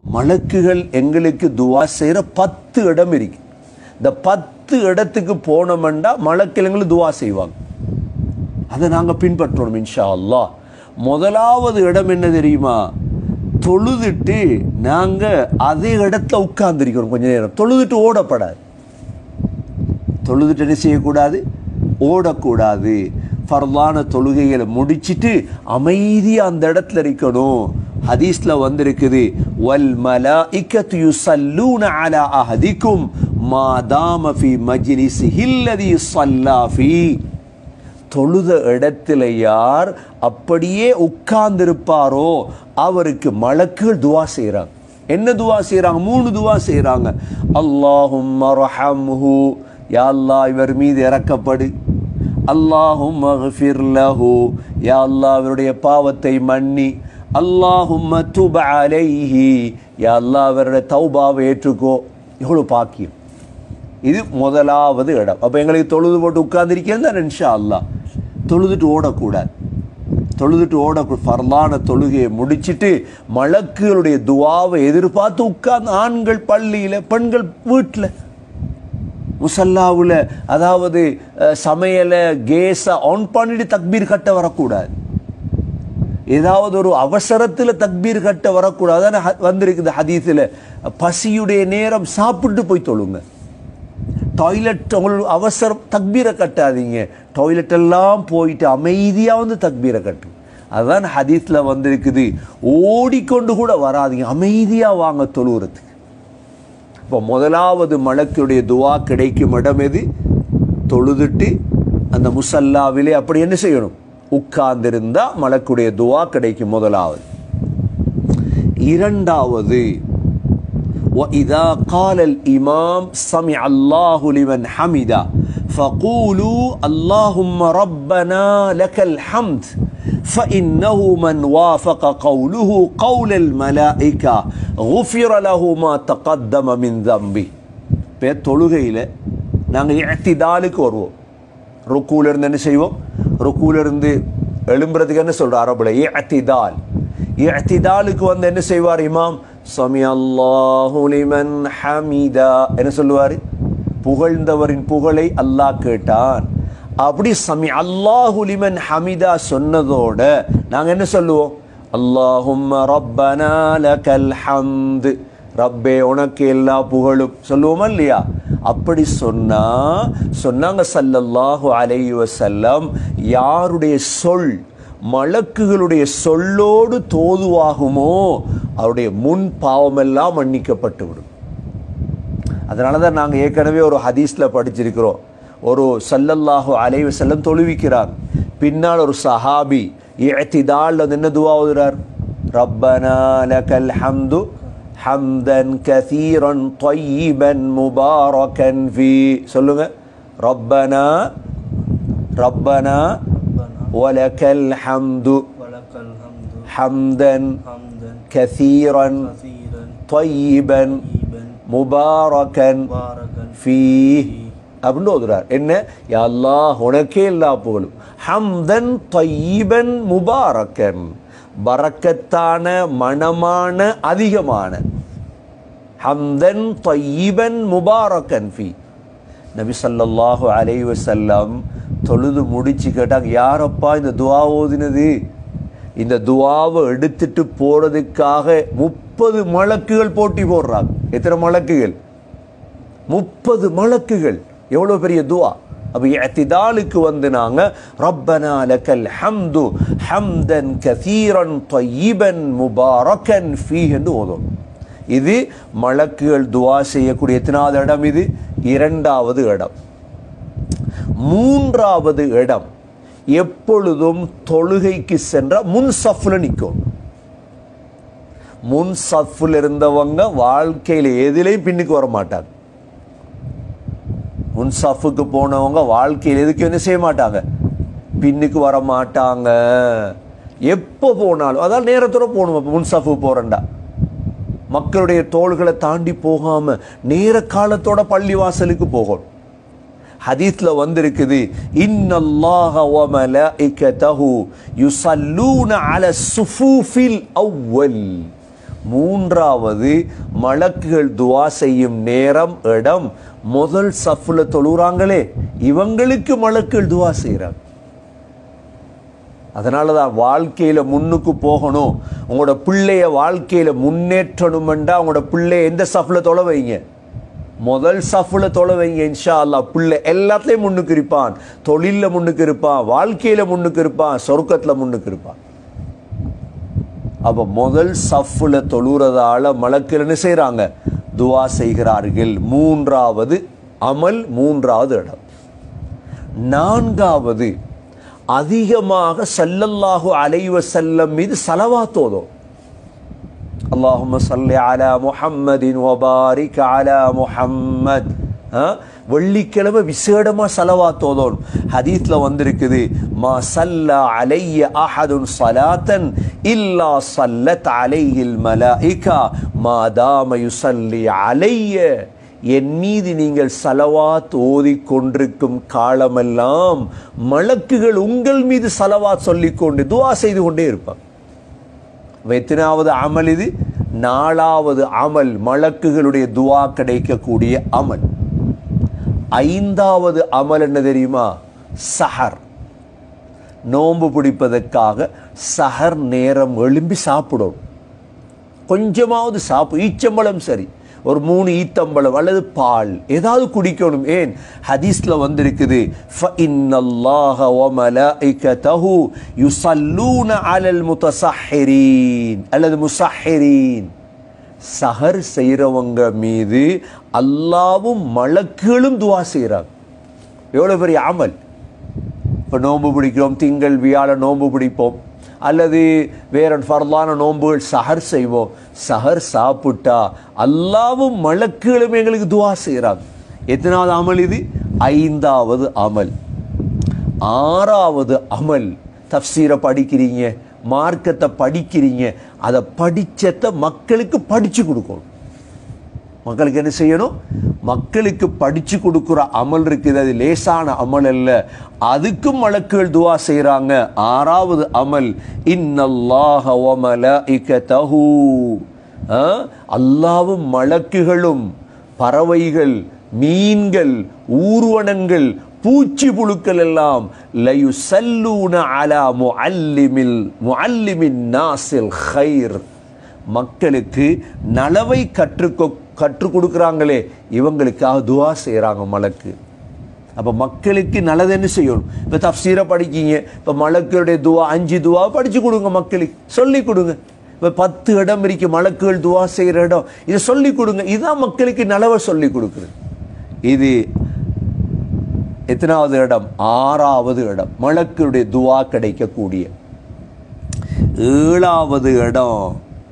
மலக்குகள் எங்களுக்கு துவா செய்கிற பத்து இடம் இருக்கு இந்த பத்து இடத்துக்கு போனோம்னா மலக்குகள் எங்களுக்கு துவா செய்வாங்க அதை நாங்கள் பின்பற்றணும் இன்ஷா அல்லாஹ் முதலாவது இடம் என்ன தெரியுமா தொழுதுட்டு நாங்கள் அதே இடத்துல உட்கார்ந்திருக்கணும் கொஞ்ச நேரம் தொழுதுட்டு ஓடப்படாது தொழுதுட்டு என்ன செய்யக்கூடாது ஓடக்கூடாது ஃபர்லான தொழுகைகளை முடிச்சிட்டு அமைதியாக அந்த இடத்துல இருக்கணும் ஹதீஸ்ல வந்திருக்குது வல் மலாஇக்கத்து யுஸல்லூன அலா அஹதிக்கும் மா தாம ஃபி மஜ்லிஸிஹி அல்லதி ஸல்லா ஃபீ தொழுத இடத்துல யார் அப்படியே உட்கார்ந்திருப்பாரோ அவருக்கு மலக்குகள் துவா செய்கிறாங்க என்ன துவா செய்கிறாங்க மூணு துவா செய்கிறாங்க அல்லாஹும் ரஹம்ஹு யா அல்லாஹ் இவர் மீது இறக்கப்படு அல்லாஹும் லஹு யா அல்லாஹ் அவருடைய பாவத்தை மன்னி அல்லாஹும் துப அலைஹி யா அல்லாஹ் அவருடைய தௌபாவை ஏற்றுக்கோ எவ்வளோ பாக்கியம் இது முதலாவது இடம் அப்போ எங்களுக்கு தொழுது போட்டு உட்கார்ந்திருக்கேன் தான் இன்ஷா அல்லாஹ் தொழுதுட்டு ஓடக்கூடாது தொழுதுட்டு ஓட ஃபர்லான தொழுகையை முடிச்சிட்டு மலக்குகளுடைய துவாவை எதிர்பார்த்து உட்கார்ந்து ஆண்கள் பள்ளியில் பெண்கள் வீட்டில் முசல்லாவில் அதாவது அஹ், சமையலை கேஸை ஆன் பண்ணிட்டு தக்பீர் கட்ட வரக்கூடாது ஏதாவது ஒரு அவசரத்தில் தக்பீர் கட்ட வரக்கூடாது அதான ஹ- வந்திருக்குது ஹதீஸில் பசியுடைய நேரம் சாப்பிட்டு போய் தொழுங்க டாய்லெட் உங்களுக்கு அவசரம் தக்பீரை கட்டாதீங்க டாய்லெட் எல்லாம் போயிட்டு அமைதியாக வந்து தக்பீரை கட்டு அதுதான் ஹதீஸில் வந்திருக்குது ஓடிக்கொண்டு கூட வராதீங்க அமைதியாக வாங்க தொழுகிறதுக்கு இப்போ முதலாவது மலக்குடைய துவா கிடைக்கும் இடம் எது தொழுதுட்டு அந்த முசல்லாவிலே அப்படி என்ன செய்யணும் உட்கார்ந்திருந்தா மலக்குடைய துவா கிடைக்கும் முதலாவது இரண்டாவது وإذا قال الإمام سمع الله لمن حمده فقولوا اللهم ربنا لك الحمد فإنه من وافق قوله قول الملائكة غفر له ما تقدم من ذنبه இப்போ தொழுகையில் நாங்கள் இழத்திதாலுக்கு வருவோம் ருக்கூல இருந்து என்ன செய்வோம் ருக்கூல இருந்து எழும்புறதுக்கு என்ன சொல்ற அரபுல இஅ்திதால் இஅ்திதாலுக்கு வந்து என்ன செய்வார் இமாம் சமி அல்லாஹு லிமன் ஹமீதா என்ன சொல்லுவார் புகழ்ந்தவரின் புகழை அல்லாஹ் கேட்டான் அப்படி சமி அல்லாஹு லிமன் ஹமிதா சொன்னதோட நாங்க என்ன சொல்லுவோம் அல்லாஹும்ம ரப்பனா லக்கல் ஹம்து ரப்பே உனக்கு எல்லா புகழும் சொல்லுவோமா இல்லையா அப்படி சொன்னா சொன்னாங்க சல்லல்லாஹு அலைஹி வஸல்லம் யாருடைய சொல் மலக்குகளுடைய சொல்லோடு தோதுவாகுமோ அவருடைய முன் பாவமெல்லாம் மன்னிக்கப்பட்டு விடும் அதனால தான் நாங்கள் ஏற்கனவே ஒரு ஹதீஸில் படிச்சிருக்கிறோம் ஒரு சல்லல்லாஹு அலைஹி வஸல்லம் தொழுவிக்கிறார் பின்னால் ஒரு சஹாபி இஅ்திதால் வந்து என்ன துவா ஓதுறார் ரப்பனா லக்கல் ஹம்து ஹம்தன் கதீரன் طيبا முபாரக்கன் ஃபீ சொல்லுங்க ரப்பனா ரப்பனா வலக்கல் ஹம்து ولك الحمد حمدا حمدا كثيرا كثيرا طيبا طيبا முபாரக்கன் مباركا ஃபீஹ் அப்படின்னு ஓதுறார் என்ன யா அல்லாஹ் உனக்கே எல்லா புகழும் ஹம்தன் தையீபன் முபாரக்கன் பரக்கத்தான மணமான அதிகமான ஹம்தன் தையீபன் முபாரக்கன் ஃபீ நபி ஸல்லல்லாஹு அலைஹி வஸல்லம் தொழுது முடிச்சு கேட்டாங்க யாரப்பா இந்த துவா ஓதினது இந்த துவாவை எடுத்துட்டு போறதுக்காக முப்பது மலக்குகள் போட்டி போடுறாங்க எத்தனை மலக்குகள் முப்பது மலக்குகள் எவ்வளோ பெரிய துவா அப்போ இஅ்திதாலுக்கு வந்து நாங்க ரப்பனா லக்கல் ஹம்து ஹம்தன் கதீரன் طيبன் முபாரக்கன் ஃபீஹ் என்று ஓதும் இது மலக்குகள் துவா செய்யக்கூடிய எத்தனாவது இடம் இது இரண்டாவது இடம் மூன்றாவது இடம் எப்பொழுதும் தொழுகைக்கு சென்ற முன் சஃப்ல நிற்கும் முன் சஃப்ல இருந்தவங்க வாழ்க்கையில் எதிலையும் பின்னுக்கு வர மாட்டாங்க முன் சஃப்புக்கு போனவங்க வாழ்க்கையில் எதுக்கு என்ன செய்ய மாட்டாங்க பின்னுக்கு வர மாட்டாங்க எப்போ போனாலும் அதான் நேரத்தோட போகணும் அப்போ முன் சஃப்பு போறேன்டா மக்களுடைய தோள்களை தாண்டி போகாம நேர காலத்தோட பள்ளி வாசலுக்கு போகணும் ஹதீஸ்ல வந்திருக்குது இன்னல்லாஹ வ மலாயிகதஹு யுஸல்லூன அல ஸுஃபூஃபில் அவ்வல் மூன்றாவது மலக்குகள் துவா செய்யும் நேரம் இடம் முதல் சஃப்ல தொழுறாங்களே இவங்களுக்கு மலக்குகள் துவா செய்கிறாங்க அதனால தான் வாழ்க்கையில் முன்னுக்கு போகணும் உங்களோட பிள்ளைய வாழ்க்கையில் முன்னேற்றணுமெண்டா உங்களோட பிள்ளைய எந்த சஃப்ல தொலை வைங்க முதல் சஃப்ல தொலை வைங்க இன்ஷா அல்லாஹ் பிள்ளை எல்லாத்துலேயும் முன்னுக்கு இருப்பான் தொழிலில் முன்னுக்கு இருப்பான் வாழ்க்கையில் முன்னுக்கு இருப்பான் சொர்க்கத்தில் முன்னுக்கு இருப்பான் அப்போ முதல் சஃப்ல தொழுறதால மலக்கள் என்ன செய்கிறாங்க துவா செய்கிறார்கள் மூன்றாவது அமல் மூன்றாவது இடம் நான்காவது அதிகமாக சல்லல்லாஹு அலைவ செல்லம் மீது சலவாத்தோதும் اللهم صل على محمد وبارك على محمد ஆ? வெள்ளிக்கிழமை விசேடமா சலவாத்தோதோன் ஹதீஸ்ல வந்திருக்குது மா சல்லா அலைய அஹதுன் சலாத்தன் இல்லா சல்லத் அலையில் மலாயிகா மா தாம யுசல்லி அலைய என் மீது நீங்கள் சலவாத் ஓதிக் கொண்டிருக்கும் காலமெல்லாம் மலக்குகள் உங்கள் மீது சலவாத் சொல்லிக்கொண்டு துவா செய்து கொண்டே இருப்பாங்க அப்ப எத்தனாவது அமல் இது நாலாவது அமல் மலக்குகளுடைய துவா கிடைக்கக்கூடிய அமல் ஐந்தாவது அமல் என்ன தெரியுமா சஹர் நோன்பு பிடிப்பதற்காக சஹர் நேரம் எழும்பி சாப்பிடும் கொஞ்சமாவது சாப்பிடு ஈச்சம்பழம் சரி ஒரு மூணு ஈத்தம்பழம் அல்லது பால் ஏதாவது குடிக்கணும் ஏன் ஹதீஸ்ல வந்திருக்குது فَإِنَّ اللَّهَ وَمَلَائِكَتَهُ يُصَلُّونَ عَلَى الْمُتَصَحِّرِينَ அல்லது முசஹிரீன் சஹர் செய்கிறவங்க மீது அல்லாவும் மலக்குகளும் துவா செய்கிறாங்க எவ்வளோ பெரிய அமல் இப்போ நோன்பு பிடிக்கிறோம் திங்கள் வியாழ நோன்பு பிடிப்போம் அல்லது வேற ஃபர்லான நோன்புகள் சஹர் செய்வோம் சஹர் சாப்பிட்டா அல்லாவும் மலக்குகளும் எங்களுக்கு துவா செய்கிறாங்க எத்தனாவது அமல் இது ஐந்தாவது அமல் ஆறாவது அமல் தப்சீரை படிக்கிறீங்க மார்க்கத்தை படிக்கிறீங்க அதை படிச்சத மக்களுக்கு படிச்சு கொடுக்கணும் மக்களுக்கு என்ன செய்யணும் மக்களுக்கு படிச்சு கொடுக்குற அமல் இருக்குது அது லேசான அமல் அல்ல அதுக்கும் மலக்குகள் துவா செய்றாங்க ஆறாவது அமல் இன்னல்லாஹ வ மலாயிகதஹு ஆ? அல்லாவும் மலக்குகளும் பறவைகள் மீன்கள் ஊர்வனங்கள் பூச்சி புழுக்கள் எல்லாம் லயுசல்லூன அலா முஅல்லிமில் முஅல்லிமின் நாசில் ஹைர் மக்களுக்கு நலவை கற்றுக் கற்றுக் கொடுக்குறாங்களே இவங்களுக்காக துவா செய்கிறாங்க மலக்கு அப்போ மக்களுக்கு நல்லது என்ன செய்யணும் இப்போ தப்சீரை படிக்கீங்க இப்போ மலக்களுடைய துவா அஞ்சு துவா படித்து கொடுங்க மக்களுக்கு சொல்லி கொடுங்க இப்போ பத்து இடம் இருக்கு மலக்குகள் துவா செய்கிற இடம் இதை சொல்லி கொடுங்க இதுதான் மக்களுக்கு நலவை சொல்லி கொடுக்குறது இது எத்தனாவது இடம் ஆறாவது இடம் மலக்குடைய துவா கிடைக்கக்கூடிய ஏழாவது இடம்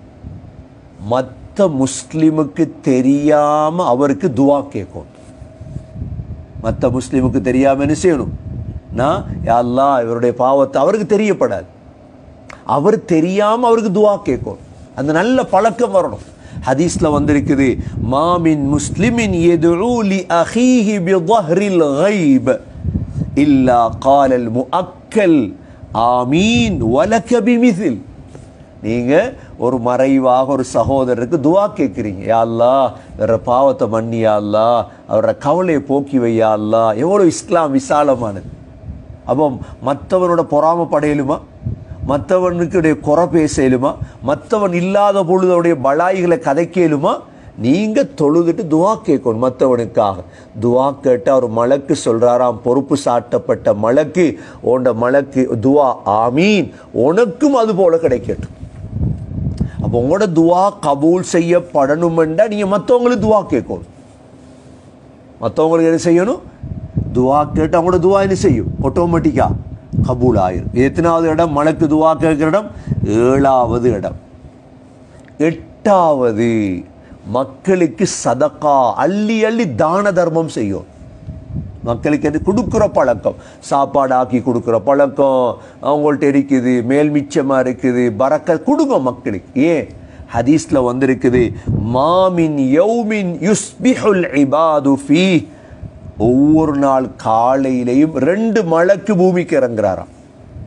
மற்ற முஸ்லிமுக்கு தெரியாம அவருக்கு துவா கேட்கும் மற்ற முஸ்லிமுக்கு தெரியாம என்ன செய்யணும் நான் யா அல்லாஹ் இவருடைய பாவத்தை அவருக்கு தெரியப்படாது அவர் தெரியாம அவருக்கு துவா கேட்கும் அந்த நல்ல பழக்கம் வரணும் ஹதீஸ்ல வந்திருக்குது மாமின் முஸ்லிமின் எதுஉ லி அஹீஹி பிظهرில் غைப் இல்லா காலல் முஅக்கல் ஆமீன் வலக பிமிசில் நீங்க ஒரு மறைவாக ஒரு சகோதரருக்கு துவா கேட்குறீங்க யா அல்லாஹ் வேற பாவத்தை மன்னியா அல்லாஹ் அவரோட கவலையை போக்கி வையா அல்லாஹ் எவ்வளோ இஸ்லாம் விசாலமானது அப்போ மற்றவனோட பொறாமப்படையலுமா மற்றவனுக்குடைய குறை பேசலுமா மற்றவன் இல்லாத பொழுது அவருடைய பலாய்களை கதைக்கலுமா நீங்க தொழுதுட்டு துவா கேட்கணும் மற்றவனுக்காக துவா கேட்ட ஒரு மலக்கு சொல்றாராம் பொறுப்பு சாட்டப்பட்ட மலக்கு உண்ட மலக்கு துவா ஆமீன் உனக்கும் அது போல கிடைக்கட்டும் அப்போ உங்களோட துவா கபூல் செய்யப்படணுமெண்டா நீங்க மற்றவங்களுக்கு துவா கேட்கணும் மற்றவங்களுக்கு என்ன செய்யணும் துவா கேட்டு அவங்களோட துவா என்ன செய்யும் ஆட்டோமேட்டிக்கா கபூல் ஆயிரும் எத்தனாவது இடம் மலக்கு துவா கேட்கிற இடம் ஏழாவது இடம் எட்டாவது மக்களுக்கு சதக்கா அள்ளி அள்ளி தான தர்மம் செய்யும் மக்களுக்கு அது கொடுக்குற பழக்கம் சாப்பாடு ஆக்கி கொடுக்குற பழக்கம் அவங்கள்ட்ட இருக்குது மேல் மிச்சமாக இருக்குது பறக்க கொடுங்க மக்களுக்கு ஏன் ஹதீஸ்ல வந்திருக்குது மாமின் யௌமின் யுஸ்பிஹுல் இபாது ஃபீ ஒவ்வொரு நாள் காலையிலையும் ரெண்டு மலக்கு பூமிக்கு இறங்குறாராம்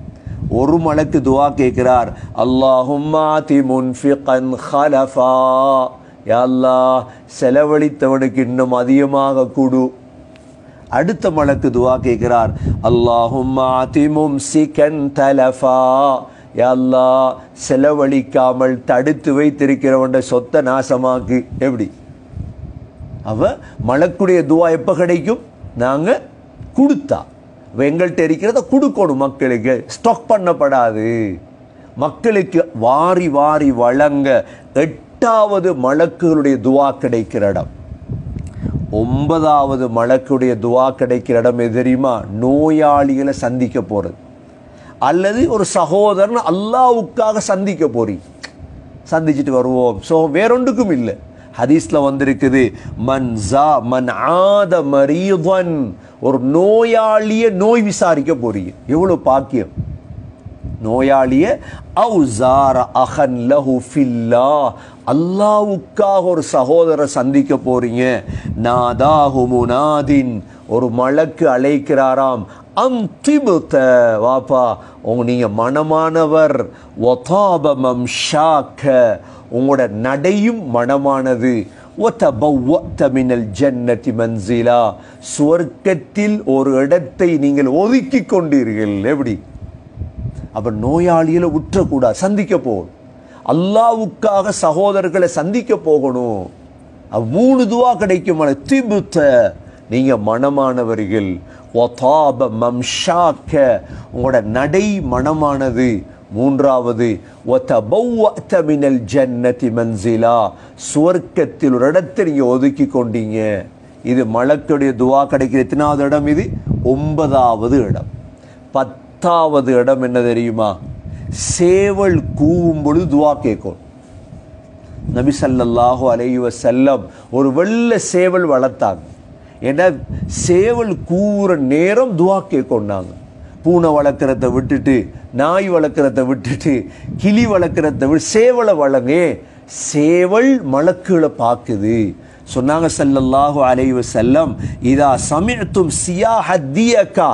ஒரு மலக்கு துவா கேட்கிறார் அல்லாஹும்மாதி முன்ஃபிகன் ஹலஃபா யா அல்லாஹ் செலவழித்தவனுக்கு இன்னும் அதிகமாக கொடு அடுத்த மலக்கு துவா கேட்கிறார் அல்லாஹும்மாதி மும்சிகன் தலஃபா யா அல்லாஹ் செலவழிக்காமல் தடுத்து வைத்திருக்கிறவன் சொத்தை நாசமாக்கு எப்படி அவ மலக்குடைய துவா எப்போ கிடைக்கும் நாங்கள் கொடுத்தா இப்ப எங்கள்கிட்ட இருக்கிறத கொடுக்கணும் மக்களுக்கு ஸ்டாக் பண்ணப்படாது மக்களுக்கு வாரி வாரி வழங்க எட்டாவது மலக்குகளுடைய துவா கிடைக்கிற இடம் ஒன்பதாவது மலக்குடைய துவா கிடைக்கிற இடம் எது தெரியுமா நோயாளிகளை சந்திக்க போறது அல்லது ஒரு சகோதரன் அல்லாவுக்காக சந்திக்க போறீங்க சந்திச்சுட்டு வருவோம் ஸோ வேறொன்றுக்கும் இல்லை ஹதீஸ்ல வந்திருக்குது மன் ஜா மன் ஆத மரீதன் ஒரு நோயாளிய நோய் விசாரிக்க போறீங்க எவ்வளவு பாக்கியம் நோயாளிய அவுசார அஹன் லஹு ஃபில்லா அல்லாவுக்காக ஒரு சகோதரர் சந்திக்க போறீங்க நாதாஹு முனாதின் ஒரு மலக்கு அழைக்கிறாராம் அம் திபுத்த வாப்பா உங்க நீங்க மனமானவர் ஒதாப மம்ஷாக்க உங்களோட நடையும் மனமானது ஒத்தபவ்வத்த மினல் ஜன்னதி மன்சிலா சுவர்க்கத்தில் ஒரு இடத்தை நீங்கள் ஒதுக்கி கொண்டீர்கள் எப்படி அப்ப நோயாளியில உற்றக்கூடாது சந்திக்க போகணும் அல்லாவுக்காக சகோதரர்களை சந்திக்க போகணும் அப்ப மூணு துவா கிடைக்கும் திபுத்த நீங்க மனமானவர்கள் ஒதாப மம்ஷாக்க உங்களோட நடை மனமானது மூன்றாவது ஒத்தபவ்வத்த மினல் ஜன்னதி மன்சிலா சுவர்க்கத்தில் ஒரு இடத்தை நீங்க ஒதுக்கி கொண்டீங்க இது மலக்குடைய துவா கிடைக்கிற எத்தனாவது இடம் இது ஒன்பதாவது இடம் பத்தாவது இடம் என்ன தெரியுமா சேவல் கூவும் பொழுது துவா கேட்கும் நபி ஸல்லல்லாஹு அலைஹி வஸல்லம் ஒரு வெள்ளை சேவல் வளர்த்தாங்க ஏன்னா சேவல் கூவுற நேரம் துவா கேட்கொண்டாங்க பூனை வளர்க்குறத விட்டுட்டு நாய் வளர்க்குறத விட்டுட்டு கிளி வளர்க்குறத விட்டு சேவலை வளங்க சேவல் மலக்குகளை பார்க்குது சொன்னாங்க ஸல்லல்லாஹு அலைஹி வஸல்லம் இதா சமிஅத்தும் சியாஹத்தியக்கா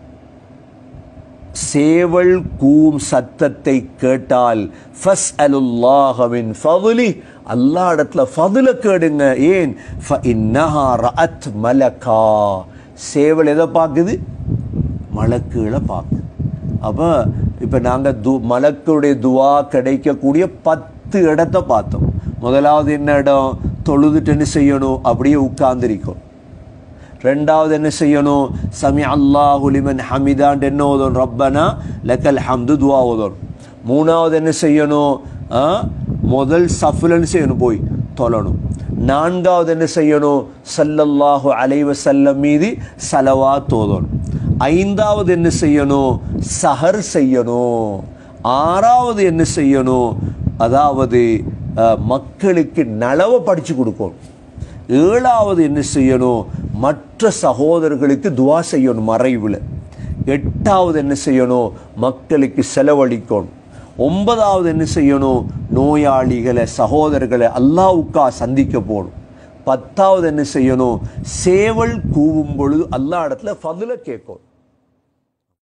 சேவல் கூம் சத்தத்தை கேட்டால் ஃபஸ் அலுல்லாஹவின் ஃபதுலி அல்லா இடத்துல ஃபதுல கேடுங்க ஏன் ஃப இன்னஹா ரஅத் மலக்கா சேவல் எதை பார்க்குது மலக்குகளை பார்க்குது அப்போ இப்போ நாங்கள் து மலக்குடைய துவா கிடைக்கக்கூடிய பத்து இடத்த பார்த்தோம் முதலாவது என்ன இடம் தொழுதுட்டு என்ன செய்யணும் அப்படியே உட்கார்ந்திருக்கும் ரெண்டாவது என்ன செய்யணும் சமி அல்லாஹு லிமன் ஹமிதான் என்ன ஓதணும் ரப்பனா லக்கல் ஹம்து துவா ஓதணும் மூணாவது என்ன செய்யணும் ஆ? முதல் சஃபுலன்னு செய்யணும் போய் தொழணும் நான்காவது என்ன செய்யணும் சல்லல்லாஹு அலைவ செல்லம் மீது சலவா தோதணும் ஐந்தாவது என்ன செய்யணும் சஹர் செய்யணும் ஆறாவது என்ன செய்யணும் அதாவது அஹ், மக்களுக்கு நலவை படிச்சு கொடுக்கணும் ஏழாவது என்ன செய்யணும் மற்ற சகோதரர்களுக்கு துவா செய்யணும் மறைவில் எட்டாவது என்ன செய்யணும் மக்களுக்கு செலவழிக்கணும் ஒன்பதாவது என்ன செய்யணும் நோயாளிகளை சகோதரர்களை அல்லாவுக்கா சந்திக்க போகணும் பத்தாவது என்ன செய்யணும் சேவல் கூவும் பொழுது அல்லா இடத்துல ஃபதுல கேட்கணும்